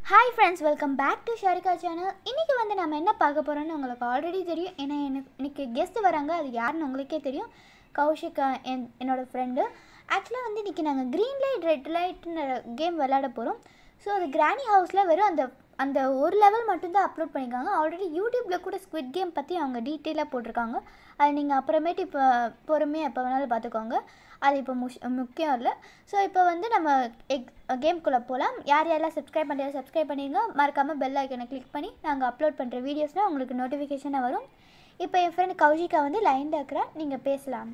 Hi friends welcome back to Sharika channel இன்றைக்கி வந்து நம்ம என்ன பார்க்க போகிறோம்னு உங்களுக்கு ஆல்ரெடி தெரியும் ஏன்னா எனக்கு இன்னைக்கு கெஸ்ட் வராங்க அது யாருன்னு உங்களுக்கே தெரியும் கௌஷிகா என் என்னோடய ஃப்ரெண்டு ஆக்சுவலாக வந்து இன்றைக்கி நாங்கள் க்ரீன் லைட் ரெட் லைட்னு கேம் விளையாட போகிறோம் ஸோ அது கிராணி ஹவுஸில் வெறும் அந்த அந்த ஒரு லெவல் மட்டும்தான் அப்லோட் பண்ணியிருக்காங்க ஆல்ரெடி யூடியூப்பில் கூட ஸ்குவிட் கேம் பற்றி அவங்க டீட்டெயிலாக போட்டிருக்காங்க அது நீங்கள் அப்புறமேட்டு இப்போ பொறுமையாக எப்போ வேணாலும் பார்த்துக்கோங்க அது இப்போ முஷ் முக்கியம் இல்லை ஸோ இப்போ வந்து நம்ம எக் கேம்குள்ளே போகலாம் யார் யாரெல்லாம் சப்ஸ்கிரைப் பண்ணுறது சப்ஸ்கிரைப் பண்ணிடுங்க மறக்காமல் பெல் ஐக்கனை கிளிக் பண்ணி நாங்கள் அப்லோட் பண்ணுற வீடியோஸ்னால் உங்களுக்கு நோட்டிஃபிகேஷனாக வரும் இப்போ என் ஃப்ரெண்ட் கௌஷிகா வந்து லைனில் இருக்கிறா நீங்கள் பேசலாம்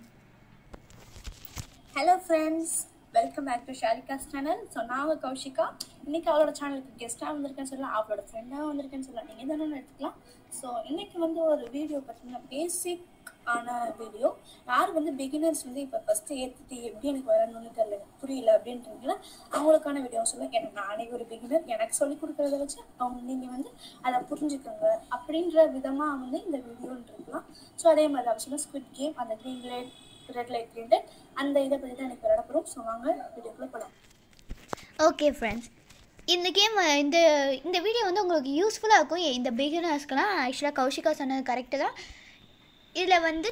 hello friends welcome back to Sharika's channel so நான் கௌஷிகா இன்னைக்கு அவளோட சேனலுக்கு கெஸ்ட்டாக வந்திருக்கேன்னு சொல்லலாம் அவளோட ஃப்ரெண்டாக வந்திருக்கேன்னு சொல்லலாம் நீங்கள் தானே எடுத்துக்கலாம் ஸோ இன்னைக்கு வந்து ஒரு வீடியோ பார்த்தீங்கன்னா பேசிக் ஆன வீடியோ யார் வந்து பிகினர்ஸ் வந்து இப்போ ஃபஸ்ட்டு ஏற்றுட்டு எப்படி எனக்கு வரணும்னு தெரியல எனக்கு புரியல அப்படின்றீங்களா அவங்களுக்கான வீடியோ சொல்ல எனக்கு நானே ஒரு பிகினர் எனக்கு சொல்லிக் கொடுக்குறத வச்சு அவங்க நீங்கள் வந்து அதை புரிஞ்சுக்கோங்க அப்படின்ற விதமாக வந்து இந்த வீடியோன்னு இருக்கலாம் ஸோ அதே மாதிரி தான் சொல்ல ஸ்குவிட் கேம் அந்த green light red light green light அந்த இதை பற்றி தான் எனக்கு விளையாட போகிறோம் ஸோ வாங்க வீடியோக்குள்ளே போகலாம் ஓகே ஃப்ரெண்ட்ஸ் இந்த கேம் இந்த இந்த வீடியோ வந்து உங்களுக்கு யூஸ்ஃபுல்லாக இருக்கும் இந்த பிகினர்ஸ்க்கெலாம் ஆக்சுவலாக கௌஷிகா சொன்னது கரெக்டு தான் இதில் வந்து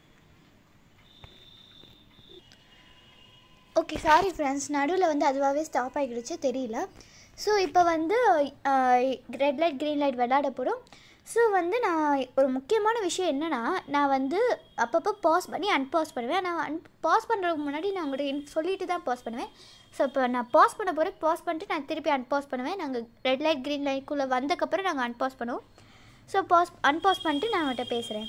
ஓகே சாரி ஃப்ரெண்ட்ஸ் நடுவில் வந்து அதுவாகவே ஸ்டாப் ஆகிடுச்சு தெரியல ஸோ இப்போ வந்து ரெட் லைட் க்ரீன் லைட் விளையாட போகிறோம் ஸோ வந்து நான் ஒரு முக்கியமான விஷயம் என்னென்னா நான் வந்து அப்பப்போ பாஸ் பண்ணி அன்பாஸ் பண்ணுவேன் நான் அன் பாஸ் பண்ணுறதுக்கு முன்னாடி நான் உங்கள்கிட்ட சொல்லிட்டு தான் பாஸ் பண்ணுவேன் ஸோ இப்போ நான் பாஸ் பண்ண போகிறேன் பாஸ் பண்ணிட்டு நான் திருப்பி அன்பாஸ் பண்ணுவேன் நாங்கள் ரெட் லைட் க்ரீன் லைட்குள்ளே வந்தக்கப்புறம் நாங்கள் அன்பாஸ் பண்ணுவோம் ஸோ பாஸ் அன்பாஸ் பண்ணிட்டு நான் அவன்கிட்ட பேசுகிறேன்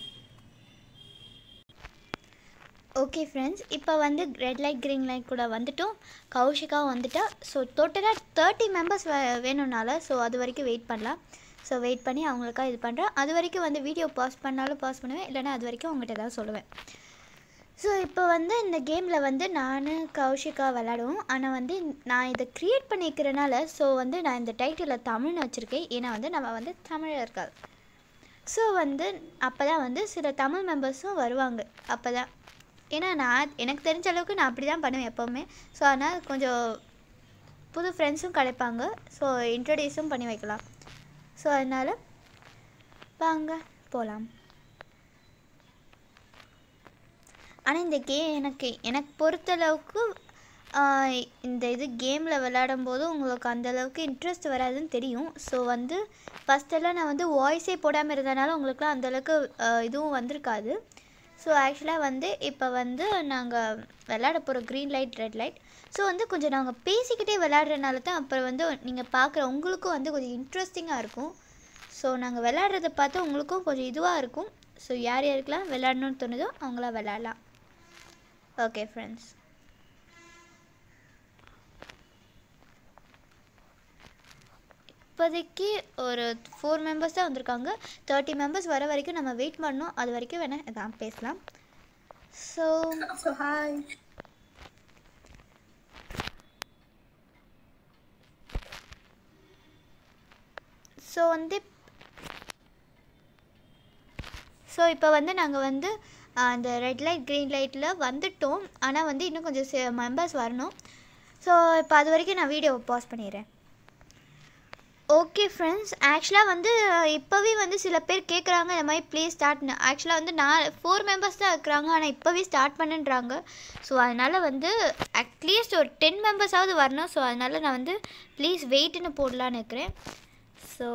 ஓகே ஃப்ரெண்ட்ஸ் இப்போ வந்து ரெட் லைட் க்ரீன் லைட் கூட வந்துட்டோம் கௌஷிகாவும் வந்துட்டா ஸோ டோட்டலாக தேர்ட்டி மெம்பர்ஸ் வே வேணும்னால ஸோ அது வரைக்கும் வெயிட் பண்ணலாம் ஸோ வெயிட் பண்ணி அவங்களுக்கா இது பண்ணுறேன் அது வரைக்கும் வந்து வீடியோ பாஸ் பண்ணாலும் பாஸ் பண்ணுவேன் இல்லைனா அது வரைக்கும் அவங்ககிட்ட ஏதாவது சொல்லுவேன் ஸோ இப்போ வந்து இந்த கேமில் வந்து நான் கௌஷிகா விளாடுவோம் ஆனால் வந்து நான் இதை க்ரியேட் பண்ணிக்கிறனால ஸோ வந்து நான் இந்த டைட்டிலில் தமிழ்னு வச்சுருக்கேன் ஏன்னா வந்து நம்ம வந்து தமிழர்கள் ஸோ வந்து அப்போ தான் வந்து சில தமிழ் மெம்பர்ஸும் வருவாங்க அப்போ தான் ஏன்னா நான் எனக்கு தெரிஞ்ச அளவுக்கு நான் அப்படி தான் பண்ணுவேன் எப்போவுமே ஸோ அதனால் கொஞ்சம் புது ஃப்ரெண்ட்ஸும் கிடைப்பாங்க ஸோ இன்ட்ரடியூஸும் பண்ணி வைக்கலாம் ஸோ அதனால் வாங்க போகலாம் ஆனால் இந்த கே எனக்கு எனக்கு பொறுத்தளவுக்கு இந்த இது கேமில் விளையாடும் போது உங்களுக்கு அந்தளவுக்கு இன்ட்ரெஸ்ட் வராதுன்னு தெரியும் ஸோ வந்து ஃபஸ்ட்டெல்லாம் நான் வந்து வாய்ஸே போடாமல் இருந்தனால உங்களுக்குலாம் அந்தளவுக்கு இதுவும் வந்திருக்காது ஸோ ஆக்சுவலாக வந்து இப்போ வந்து நாங்கள் விளையாட போகிறோம் green light red light so வந்து கொஞ்சம் நாங்கள் பேசிக்கிட்டே விளையாடுறதுனால தான் அப்புறம் வந்து நீங்கள் பார்க்குற உங்களுக்கும் வந்து கொஞ்சம் இன்ட்ரெஸ்டிங்காக இருக்கும் ஸோ நாங்கள் விளையாடுறத பார்த்து உங்களுக்கும் கொஞ்சம் இதுவாக இருக்கும் ஸோ யார் யாருக்கெல்லாம் விளையாடணும்னு தோணுதோ அவங்களாம் விளையாடலாம் ஓகே ஃப்ரெண்ட்ஸ் இப்போதைக்கு ஒரு ஃபோர் மெம்பர்ஸ் தான் வந்திருக்காங்க தேர்ட்டி மெம்பர்ஸ் வர வரைக்கும் நம்ம வெயிட் பண்ணணும் அது வரைக்கும் வேணால் இதான் பேசலாம் ஸோ ஸோ ஹாய் ஸோ வந்து ஸோ இப்போ வந்து நாங்கள் வந்து அந்த ரெட் லைட் க்ரீன் லைட்டில் வந்துட்டோம் ஆனால் வந்து இன்னும் கொஞ்சம் மெம்பர்ஸ் வரணும் ஸோ இப்போ அது வரைக்கும் நான் வீடியோவை பாஸ் பண்ணிடுறேன் ஓகே ஃப்ரெண்ட்ஸ் ஆக்சுவலாக வந்து இப்போவே வந்து சில பேர் கேட்குறாங்க இந்த மாதிரி ப்ளீஸ் ஸ்டார்ட்னு ஆக்சுவலாக வந்து நான் ஃபோர் மெம்பர்ஸ் தான் இருக்கிறாங்க ஆனால் இப்போவே ஸ்டார்ட் பண்ணுன்றாங்க ஸோ அதனால் வந்து அட்லீஸ்ட் ஒரு டென் மெம்பர்ஸாவது வரணும் ஸோ அதனால் நான் வந்து ப்ளீஸ் வெயிட்டுன்னு போடலான்னு இருக்கிறேன் ஸோ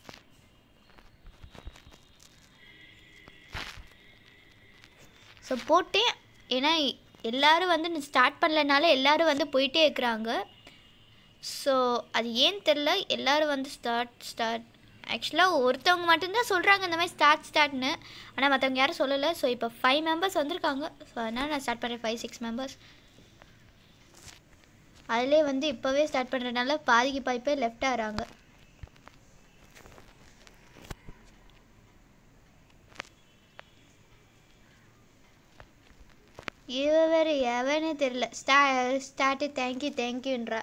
ஸோ போட்டேன் ஏன்னா எல்லோரும் வந்து ஸ்டார்ட் பண்ணலனால எல்லோரும் வந்து போயிட்டே இருக்கிறாங்க ஸோ அது ஏன்னு தெரில எல்லோரும் வந்து ஸ்டார்ட் ஸ்டார்ட் ஆக்சுவலாக ஒருத்தவங்க மட்டும்தான் சொல்கிறாங்க இந்த மாதிரி ஸ்டார்ட் ஸ்டார்ட்னு ஆனால் மற்றவங்க யாரும் சொல்லலை ஸோ இப்போ ஃபைவ் மெம்பர்ஸ் வந்திருக்காங்க ஸோ அதனால் நான் ஸ்டார்ட் பண்ணுறேன் ஃபைவ் சிக்ஸ் மெம்பர்ஸ் அதிலே வந்து இப்போவே ஸ்டார்ட் பண்ணுறதுனால பாதிக்கு பாதி பேர் லெஃப்ட் ஆகிறாங்க இவர் எவனே தெரில ஸ்டா ஸ்டார்ட்டு தேங்க்யூ தேங்க்யூன்றா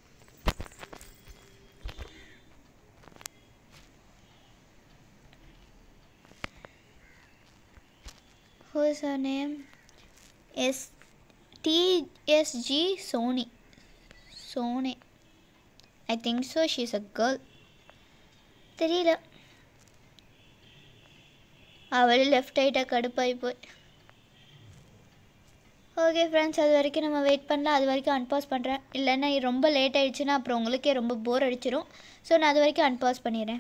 Who's her name? S TSG Sony. Sony. I think so. She's a girl. தெரியல அவள் லெஃப்ட் ஆகிட்டா கடுப்பாகி போய் ஓகே ஃப்ரெண்ட்ஸ் அது வரைக்கும் நம்ம வெயிட் பண்ணலாம் அது வரைக்கும் அன்பாஸ் பண்ணுறேன் இல்லைன்னா இது ரொம்ப லேட் ஆயிடுச்சுன்னா அப்புறம் உங்களுக்கே ரொம்ப போர் அடிச்சிடும் ஸோ நான் அது வரைக்கும் அன்பாஸ் பண்ணிடுறேன்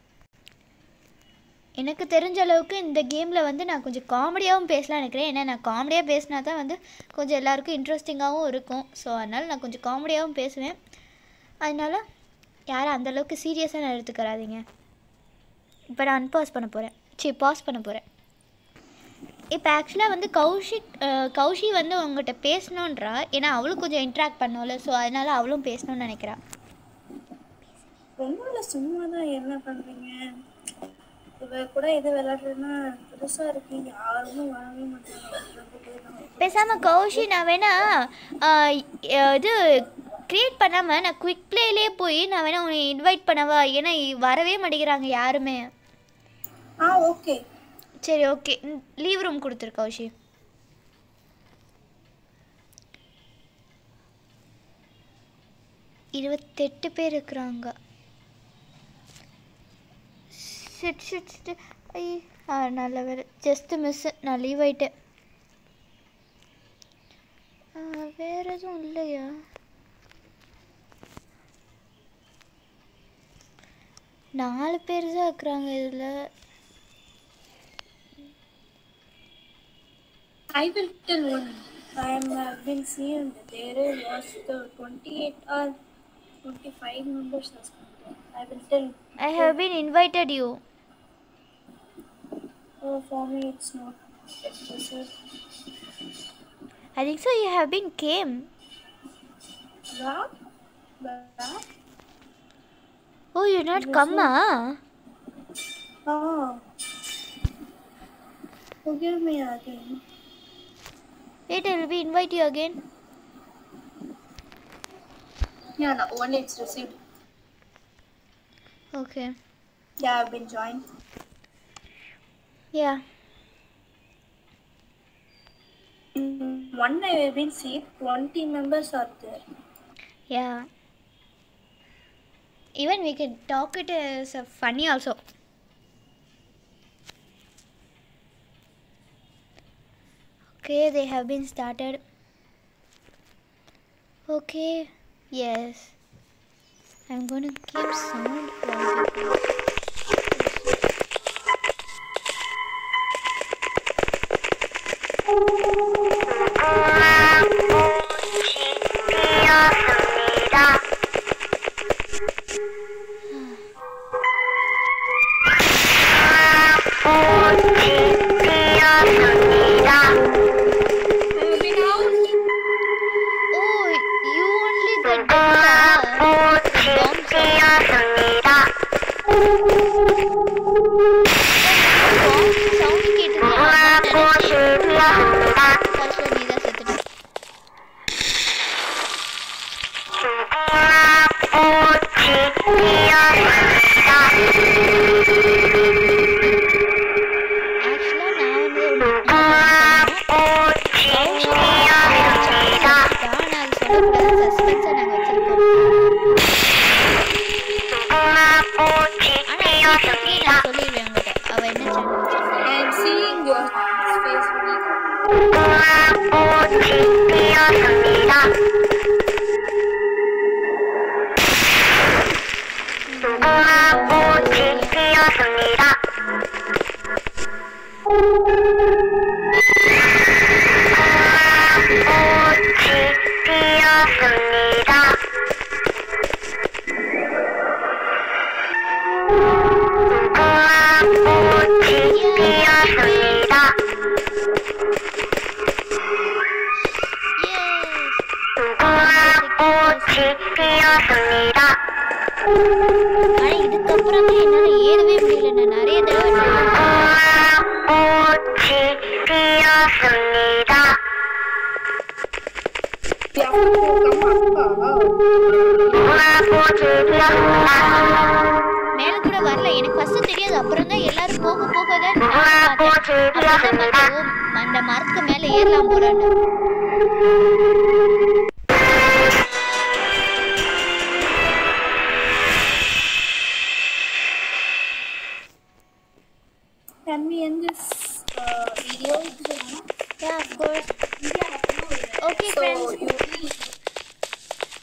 எனக்கு தெரிஞ்ச அளவுக்கு இந்த கேமில் வந்து நான் கொஞ்சம் காமெடியாகவும் பேசலாம் நினைக்கிறேன் ஏன்னா நான் காமெடியாக பேசினா தான் வந்து கொஞ்சம் எல்லாருக்கும் இன்ட்ரெஸ்டிங்காகவும் இருக்கும் ஸோ அதனால் நான் கொஞ்சம் காமெடியாகவும் பேசுவேன் அதனால் யாரும் அந்தளவுக்கு சீரியஸாக நான் எடுத்துக்கிறாதீங்க இப்போ நான் அன்பாஸ் பண்ண போகிறேன் சரி பாஸ் பண்ண போகிறேன் இப்போ ஆக்சுவலாக வந்து கௌஷிக் அஹ், கௌஷி வந்து உங்கள்கிட்ட பேசணுன்றா ஏன்னா அவளும் கொஞ்சம் இன்ட்ராக்ட் பண்ணோம்ல ஸோ அதனால் அவளும் பேசணும்னு நினைக்கிறா ரொம்ப இல்லை சும்மா தான் என்ன பண்ணுறீங்க இவ கூட எது விளையாடுறதுன்னா புதுசாக இருக்கு யாருமே வரவே மாட்டாங்க பேசாமல் கௌஷி நான் வேணா ஆஹ், இது க்ரியேட் பண்ணாமல் நான் குவிக் ப்ளேலே போய் நான் வேணா உன்னை இன்வைட் பண்ணவா ஏன்னா வரவே மாட்டேங்கிறாங்க யாருமே ஆ ஓகே சரி ஓகே லீவ் ரூம் கொடுத்துரு கௌஷி இருபத்தெட்டு பேர் இருக்கிறாங்க ஷிட் ஷிட் ஷிட் ஐ ஆ நல்ல வேலை ஜஸ்ட் மிஸ் நான் லீவ் ஆயிட்டேன் ஆ, வேற எதுவும் இல்லையா நாலு பேர் தான் இருக்கிறாங்க இதில் I will tell one. I am have been seen there was the 28 or 25 members as compared. I will tell. I have been invited you. Oh, for me it's not. It's just I think so. You have been came. that. That. Oh, you're not come, ah? Oh. Forgive me again. Wait, I will be invite you again. Yeah, no, only it's received. Okay. Yeah, I've been joined. Yeah. Mm, One I have been seen, 20 members are there. Yeah. Even we can talk it as a funny also. Okay, they have been started. Okay, yes. I'm gonna keep sound. while we go. Oh, you only the bomb sound கேட்டது கடைசியில் நீ தான் செத்துட்ட ஆக்சுவலாக நான் வந்து ஒரு சொல்லிடுவேன் உங்ககிட்ட அவ என்ன channel I am seeing your face. Vinita. ஆனா இதுக்கப்புறம் தான் என்னால ஏறவே முடியல நான் நிறைய தடவை try பண்ணேன். Yeah, come on. மேல கூட வரல எனக்கு ஃபர்ஸ்ட் தெரியாது அப்புறம் தான் எல்லாரும் போக போக தான் நான் பார்த்தேன் அப்பதான் பார்த்தேன், ஓ, அந்த மரத்துக்கு மேல ஏறலாம் போறான்னு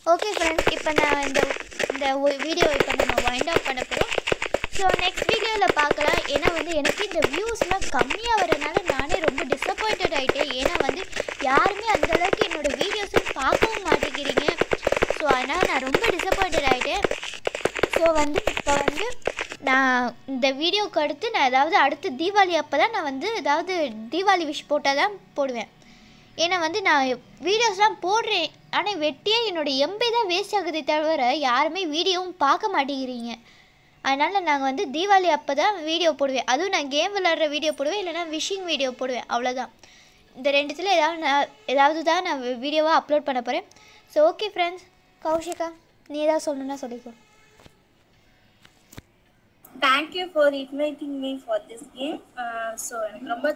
ஓகே ஃப்ரெண்ட்ஸ் இப்போ நான் இந்த இந்த வீடியோ இப்போ நம்ம வைண்ட் அப் பண்ண போகிறோம் ஸோ நெக்ஸ்ட் வீடியோவில் பார்க்கலாம் ஏன்னா வந்து எனக்கு இந்த வியூஸ்லாம் கம்மியாக வரனால நானே ரொம்ப டிசப்பாயிண்டட் ஆகிட்டேன் ஏன்னா வந்து யாருமே அந்த அளவுக்கு என்னோடய வீடியோஸை பார்க்கவும் மாட்டேங்கிறீங்க ஸோ அதனால் நான் ரொம்ப டிசப்பாயிண்டட் ஆகிட்டேன் ஸோ வந்து இப்போ வந்து நான் இந்த வீடியோக்கு அடுத்து நான் ஏதாவது அடுத்து தீபாவளி அப்போ தான் நான் வந்து ஏதாவது தீபாவளி விஷ் போட்டால் தான் போடுவேன் ஏன்னா வந்து நான் வீடியோஸ்லாம் போடுறேன் ஆனால் வெட்டியே என்னோடய எம்பி தான் வேஸ்ட் ஆகுதே தவிர யாருமே வீடியோவும் பார்க்க மாட்டேங்கிறீங்க அதனால் நாங்கள் வந்து தீபாவளி அப்போ தான் வீடியோ போடுவேன் அதுவும் நான் கேம் விளாட்ற வீடியோ போடுவேன் இல்லைனா விஷிங் வீடியோ போடுவேன் அவ்வளோதான் இந்த ரெண்டுத்தில் ஏதாவது நான் ஏதாவது தான் நான் வீடியோவாக அப்லோட் பண்ண போகிறேன் ஸோ ஓகே ஃப்ரெண்ட்ஸ் கௌஷிகா நீ ஏதாவது சொல்லணுன்னா சொல்லிக்கோ thank you for inviting me for this game so எனக்கு ரொம்ப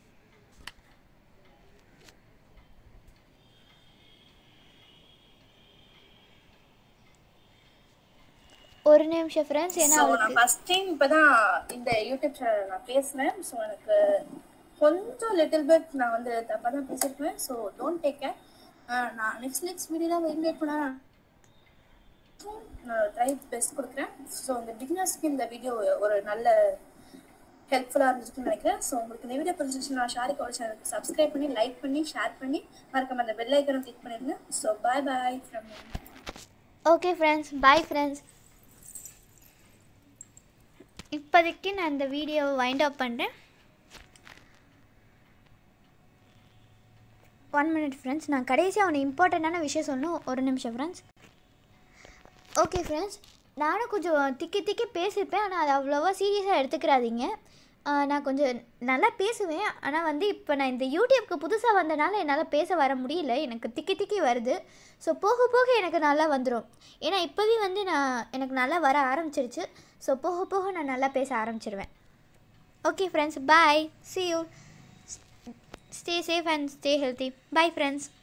ஒரு நிமிஷம் ஃப்ரெண்ட்ஸ் ஏன்னா ஸோ அவளுக்கு நான் ஃபர்ஸ்ட் டைம் இப்போ தான் இந்த யூடியூப் சேனல் நான் பேசுனேன் ஸோ எனக்கு கொஞ்சம் லிட்டில் பிட் நான் வந்து தப்பாக தான் பேசியிருப்பேன் ஸோ டோன்ட் டேக் கேர் நான் நெக்ஸ்ட் நெக்ஸ்ட் வீடியோ தான் இன்வைட் பண்ண நான் ட்ரை பெஸ்ட் கொடுக்குறேன் ஸோ இந்த பிகினர்ஸ்க்கு இந்த வீடியோ ஒரு நல்ல ஹெல்ப்ஃபுல்லாக இருந்துச்சுன்னு நினைக்கிறேன் ஸோ உங்களுக்கு இந்த வீடியோ பிடிச்சிருச்சுன்னா ஷாரிக் ஒரு சேனலுக்கு சப்ஸ்கிரைப் பண்ணி லைக் பண்ணி ஷேர் பண்ணி மறக்காம அந்த பெல் ஐக்கனும் கிளிக் பண்ணிடுங்க so bye bye from okay friends bye friends இப்போதைக்கு நான் இந்த வீடியோவை வைண்ட் அப் பண்ணுறேன் ஒன் மினிட் ஃப்ரெண்ட்ஸ் நான் கடைசியாக ஒன்று இம்பார்ட்டண்ட்டான விஷயம் சொல்லணும் ஒரு நிமிஷம் ஃப்ரெண்ட்ஸ் ஓகே ஃப்ரெண்ட்ஸ் நானும் கொஞ்சம் திக்கி திக்கி பேசியிருப்பேன் ஆனால் அது அவ்வளோவா சீரியஸாக எடுத்துக்கிறாதீங்க ஆஹ் நான் கொஞ்சம் நல்லா பேசுவேன் ஆனால் வந்து இப்போ நான் இந்த யூடியூப்க்கு புதுசாக வந்தனால என்னால் பேச வர முடியல எனக்கு திக்கி திக்கி வருது ஸோ போக போக எனக்கு நல்லா வந்துடும் ஏன்னா இப்போவே வந்து நான் எனக்கு நல்லா வர ஆரம்பிச்சிருச்சு ஸோ போக போக நான் நல்லா பேச ஆரம்பிச்சிருவேன் okay friends bye see you stay safe and stay healthy bye friends